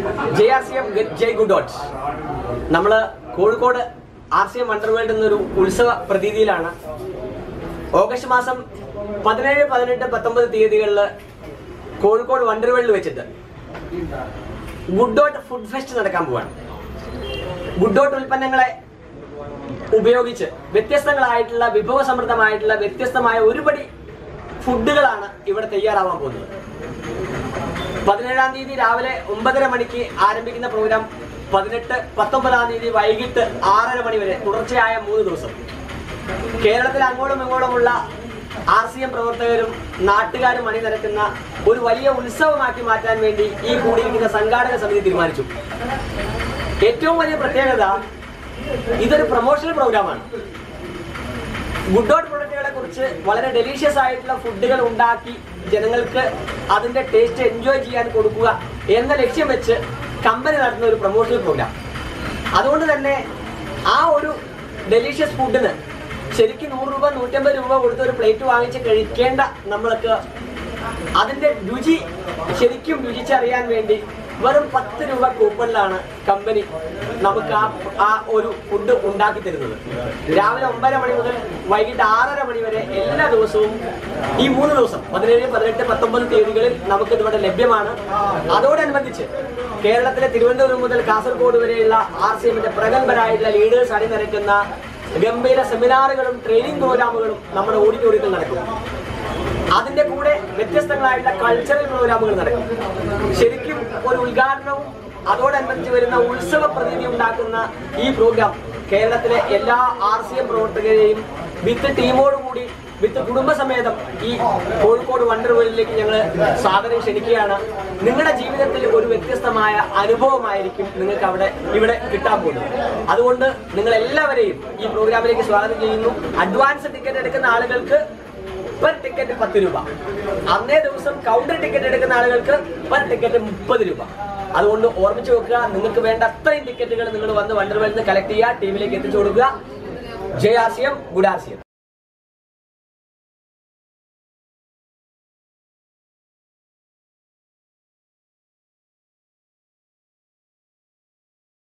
J R C M Jai good dot നമ്മള് Kozhikode R C M wonder world എന്നൊരു ഉത്സവ പ്രതീതിയിലാണ് ഓഗസ്റ്റ് മാസം പതിനേഴ് പതിനെട്ട് പത്തൊമ്പത് തീയതികളിൽ കോഴിക്കോട് വണ്ടർ വേൾഡ് വെച്ചിട്ട് ഗുഡ് ഡോട്ട് ഫുഡ് ഫെസ്റ്റ് നടക്കാൻ പോവാണ് ഗുഡ് ഡോട്ട് ഉൽപ്പന്നങ്ങളെ ഉപയോഗിച്ച് വ്യത്യസ്തങ്ങളായിട്ടുള്ള വിഭവസമൃദ്ധമായിട്ടുള്ള വ്യത്യസ്തമായ ഒരുപടി ഫുഡുകളാണ് ഇവിടെ തയ്യാറാവാൻ പോകുന്നത് പതിനേഴാം തീയതി രാവിലെ ഒമ്പതര മണിക്ക് ആരംഭിക്കുന്ന പ്രോഗ്രാം പതിനെട്ട് പത്തൊമ്പതാം തീയതി വൈകിട്ട് ആറര മണി വരെ തുടർച്ചയായ മൂന്ന് ദിവസം കേരളത്തിൽ അങ്ങോട്ടും ഇങ്ങോട്ടുമുള്ള ആർ സി എം പ്രവർത്തകരും നാട്ടുകാരും അണിനിരക്കുന്ന ഒരു വലിയ ഉത്സവമാക്കി മാറ്റാൻ വേണ്ടി ഈ കൂടിയിരിക്കുന്ന സംഘാടക സമിതി തീരുമാനിച്ചു ഏറ്റവും വലിയ പ്രത്യേകത ഇതൊരു പ്രൊമോഷണൽ പ്രോഗ്രാമാണ് ഗുഡ് ഡോട്ട് പ്രൊഡക്റ്റുകളെ കുറിച്ച് വളരെ ഡെലീഷ്യസ് ആയിട്ടുള്ള ഫുഡുകൾ ഉണ്ടാക്കി ജനങ്ങൾക്ക് അതിന്റെ ടേസ്റ്റ് എൻജോയ് ചെയ്യാൻ കൊടുക്കുക എന്ന ലക്ഷ്യം വെച്ച് കമ്പനി നടത്തുന്ന ഒരു പ്രൊമോഷണൽ പ്രോഗ്രാം അതുകൊണ്ട് തന്നെ ആ ഒരു ഡെലീഷ്യസ് ഫുഡിന് ശരിക്കും നൂറ് രൂപ നൂറ്റമ്പത് രൂപ കൊടുത്ത് ഒരു പ്ലേറ്റ് വാങ്ങിച്ച് കഴിക്കേണ്ട നമ്മൾക്ക് അതിന്റെ രുചി ശരിക്കും രുചിച്ചറിയാൻ വേണ്ടി വെറും പത്ത് രൂപ കൂപ്പണിലാണ് കമ്പനി നമുക്ക് ആ ആ ഒരു ഫുഡ് ഉണ്ടാക്കി തരുന്നത് രാവിലെ ഒമ്പര മണി മുതൽ വൈകിട്ട് ആറര മണി വരെ എല്ലാ ദിവസവും ഈ മൂന്ന് ദിവസം പതിനേഴ് പതിനെട്ട് പത്തൊമ്പത് തീയതികളിൽ നമുക്ക് ഇവിടെ ലഭ്യമാണ് അതോടനുബന്ധിച്ച് കേരളത്തിലെ തിരുവനന്തപുരം മുതൽ കാസർഗോഡ് വരെയുള്ള ആർ സി എമ്മിന്റെ പ്രഗത്ഭരായിട്ടുള്ള ലീഡേഴ്സ് അണിനിരക്കുന്ന ഗംഭീര സെമിനാറുകളും ട്രെയിനിങ് പ്രോഗ്രാമുകളും നമ്മുടെ ഓഡിറ്റോറിയത്തിൽ നടക്കും അതിന്റെ കൂടെ വ്യത്യസ്തങ്ങളായിട്ടുള്ള കൾച്ചറൽ പ്രോഗ്രാമുകൾ നടക്കും ശരിക്കും ഒരു ഉദ്ഘാടനവും അതോടനുബന്ധിച്ച് വരുന്ന ഉത്സവ പ്രതീതി ഉണ്ടാക്കുന്ന ഈ പ്രോഗ്രാം കേരളത്തിലെ എല്ലാ ആർ സി എം പ്രവർത്തകരെയും വിത്ത് ടീമോടുകൂടി വിത്ത് കുടുംബസമേതം ഈ കോഴിക്കോട് വണ്ടർ വേൾഡിലേക്ക് ഞങ്ങൾ സാദരം ക്ഷണിക്കുകയാണ് നിങ്ങളുടെ ജീവിതത്തിൽ ഒരു വ്യത്യസ്തമായ അനുഭവമായിരിക്കും നിങ്ങൾക്ക് അവിടെ ഇവിടെ കിട്ടാൻ പോകുന്നത് അതുകൊണ്ട് നിങ്ങൾ എല്ലാവരെയും ഈ പ്രോഗ്രാമിലേക്ക് സ്വാഗതം ചെയ്യുന്നു അഡ്വാൻസ് ടിക്കറ്റ് എടുക്കുന്ന ആളുകൾക്ക് പെർ ടിക്കറ്റ് പത്ത് രൂപ അന്നേ ദിവസം കൗണ്ടർ ടിക്കറ്റ് എടുക്കുന്ന ആളുകൾക്ക് പെർ ടിക്കറ്റ് മുപ്പത് രൂപ അതുകൊണ്ട് ഓർമ്മിച്ച് വെക്കുക നിങ്ങൾക്ക് വേണ്ട അത്രയും ടിക്കറ്റുകൾ നിങ്ങൾ വന്ന് വണ്ടർവേൾഡ് കളക്ട് ചെയ്യുക ടീമിലേക്ക് എത്തിച്ചു കൊടുക്കുക J R C M good R C M